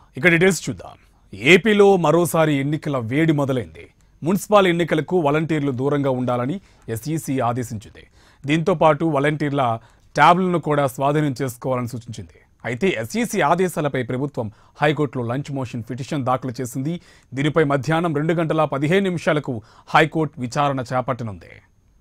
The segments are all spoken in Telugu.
ఇక డీటెయిల్స్ చూద్దాం ఏపీలో మరోసారి ఎన్నికల వేడి మొదలైంది మున్సిపల్ ఎన్నికలకు వాలంటీర్లు దూరంగా ఉండాలని ఎస్ఈసి ఆదేశించింది దీంతో పాటు వాలంటీర్ల ట్యాబ్లను కూడా స్వాధీనం చేసుకోవాలని సూచించింది అయితే ఎస్ఈసి ఆదేశాలపై ప్రభుత్వం హైకోర్టులో లంచ్ మోషన్ పిటిషన్ దాఖలు చేసింది దీనిపై మధ్యాహ్నం రెండు గంటల పదిహేను నిమిషాలకు హైకోర్టు విచారణ చేపట్టనుంది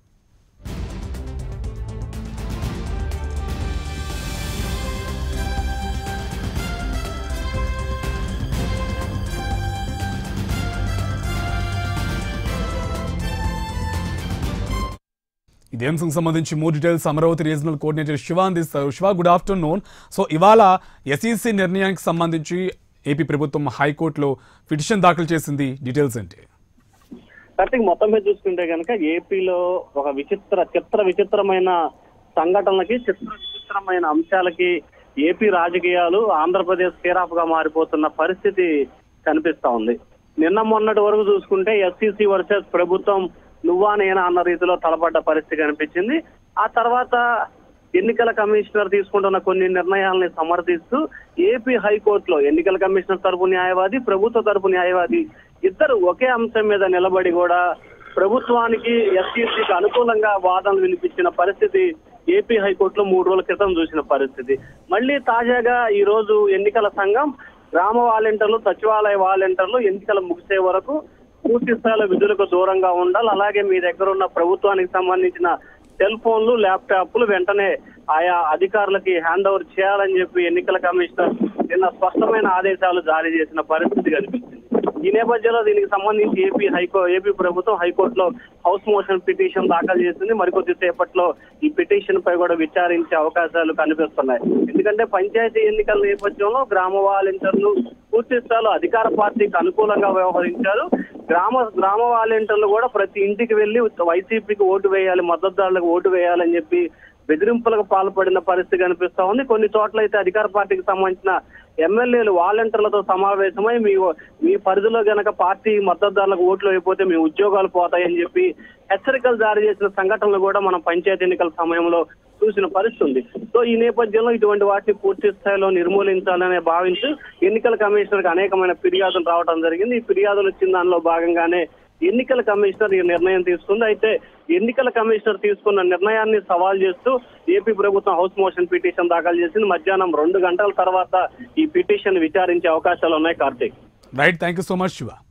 ఇదే అంశం సంబంధించి more details Amaravati regional coordinator Siva అందిస్తారు శివ గుడ్ ఆఫ్టర్నూన్ సో ఇవాళ ఎస్ఈసి నిర్ణయానికి సంబంధించి ఏపీ ప్రభుత్వం హైకోర్టులో పిటిషన్ దాఖలు చేసింది డీటెయిల్స్ ఏంటి కార్తీక్ మొత్తం మీద చూసుకుంటే కనుక ఏపీలో ఒక విచిత్ర చిత్ర విచిత్రమైన సంఘటనలకి చిత్ర విచిత్రమైన అంశాలకి ఏపీ రాజకీయాలు ఆంధ్రప్రదేశ్ కేరాఫ్ గా మారిపోతున్న పరిస్థితి కనిపిస్తా ఉంది నిన్న మొన్నటి వరకు చూసుకుంటే ఎస్సీసీ వర్సెస్ ప్రభుత్వం నువ్వా నేనా అన్న రీతిలో తలపడ్డ పరిస్థితి కనిపించింది ఆ తర్వాత ఎన్నికల కమిషనర్ తీసుకుంటున్న కొన్ని నిర్ణయాలని సమర్థిస్తూ ఏపీ హైకోర్టులో ఎన్నికల కమిషనర్ తరపు న్యాయవాది ప్రభుత్వ తరపు న్యాయవాది ఇద్దరు ఒకే అంశం మీద నిలబడి కూడా ప్రభుత్వానికి ఎస్సీసీకి అనుకూలంగా వాదనలు వినిపించిన పరిస్థితి ఏపీ హైకోర్టులో మూడు రోజుల క్రితం చూసిన పరిస్థితి మళ్ళీ తాజాగా ఈ రోజు ఎన్నికల సంఘం గ్రామ వాలంటీర్లు సచివాలయ వాలంటీర్లు ఎన్నికలు ముగిసే వరకు పూర్తి స్థాయిలో విధులకు దూరంగా ఉండాలి అలాగే మీ దగ్గర ఉన్న ప్రభుత్వానికి సంబంధించిన సెల్ ఫోన్లు ల్యాప్టాప్లు వెంటనే ఆయా అధికారులకి హ్యాండ్ ఓవర్ చేయాలని చెప్పి ఎన్నికల కమిషనర్ నిన్న స్పష్టమైన ఆదేశాలు జారీ చేసిన పరిస్థితి కనిపించింది ఈ నేపథ్యంలో దీనికి సంబంధించి ఏపీ హైకో ఏపీ ప్రభుత్వం హైకోర్టులో హౌస్ మోషన్ పిటిషన్ దాఖలు చేసింది మరికొద్ది సేపట్లో ఈ పిటిషన్ పై కూడా విచారించే అవకాశాలు కనిపిస్తున్నాయి ఎందుకంటే పంచాయతీ ఎన్నికల నేపథ్యంలో గ్రామ వాలంటీర్లు పూర్తి స్థాయిలో అధికార పార్టీకి అనుకూలంగా వ్యవహరించారు గ్రామ గ్రామ వాలంటీర్లు కూడా ప్రతి ఇంటికి వెళ్లి వైసీపీకి ఓటు వేయాలి మద్దతుదారులకు ఓటు వేయాలని చెప్పి బెదిరింపులకు పాల్పడిన పరిస్థితి కనిపిస్తా ఉంది కొన్ని చోట్ల అయితే అధికార పార్టీకి సంబంధించిన ఎమ్మెల్యేలు వాలంటీర్లతో సమావేశమై మీ మీ పరిధిలో గనక పార్టీ మద్దతుదారులకు ఓట్లు అయిపోతే మీ ఉద్యోగాలు పోతాయని చెప్పి హెచ్చరికలు జారీ చేసిన సంఘటనలు కూడా మనం పంచాయతీ ఎన్నికల సమయంలో చూసిన పరిస్థితి ఉంది సో ఈ నేపథ్యంలో ఇటువంటి వాటిని పూర్తి స్థాయిలో నిర్మూలించాలనే భావించి ఎన్నికల కమిషనర్ అనేకమైన ఫిర్యాదులు రావడం జరిగింది ఈ ఫిర్యాదులు వచ్చిన దానిలో భాగంగానే ఎన్నికల కమిషనర్ ఈ నిర్ణయం తీసుకుంది అయితే ఎన్నికల కమిషనర్ తీసుకున్న నిర్ణయాన్ని సవాల్ చేస్తూ ఏపీ ప్రభుత్వం హౌస్ మోషన్ పిటిషన్ దాఖలు చేసింది మధ్యాహ్నం రెండు గంటల తర్వాత ఈ పిటిషన్ విచారించే అవకాశాలు ఉన్నాయి Karthik right thank you so much Shiva